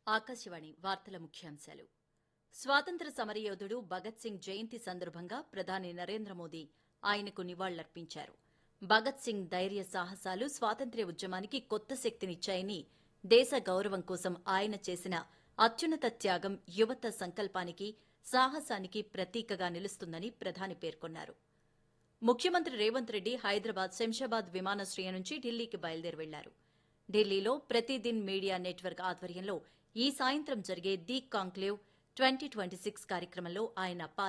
ఆకాశవాణి వార్తల ముఖ్యాంశాలు స్వాతంత్ర సమరయోధుడు భగత్ సింగ్ జయంతి సందర్భంగా ప్రధాని నరేంద్ర మోదీ ఆయనకు నివాళులర్పించారు భగత్ సింగ్ ధైర్య సాహసాలు స్వాతంత్ర్య ఉద్యమానికి కొత్త శక్తినిచ్చాయని దేశ గౌరవం కోసం ఆయన చేసిన అత్యున్నత త్యాగం యువత సంకల్పానికి సాహసానికి ప్రతీకగా నిలుస్తుందని ప్రధాని పేర్కొన్నారు ముఖ్యమంత్రి రేవంత్ రెడ్డి హైదరాబాద్ శంషాబాద్ విమానాశ్రయం నుంచి ఢిల్లీకి బయలుదేరి వెళ్లారు ఢిల్లీలో ప్రతిదిన్ మీడియా నెట్వర్క్ ఆధ్వర్యంలో ఈ సాయంత్రం జరిగే the conclave twenty twenty six కార్యక్రమంలో ఆయన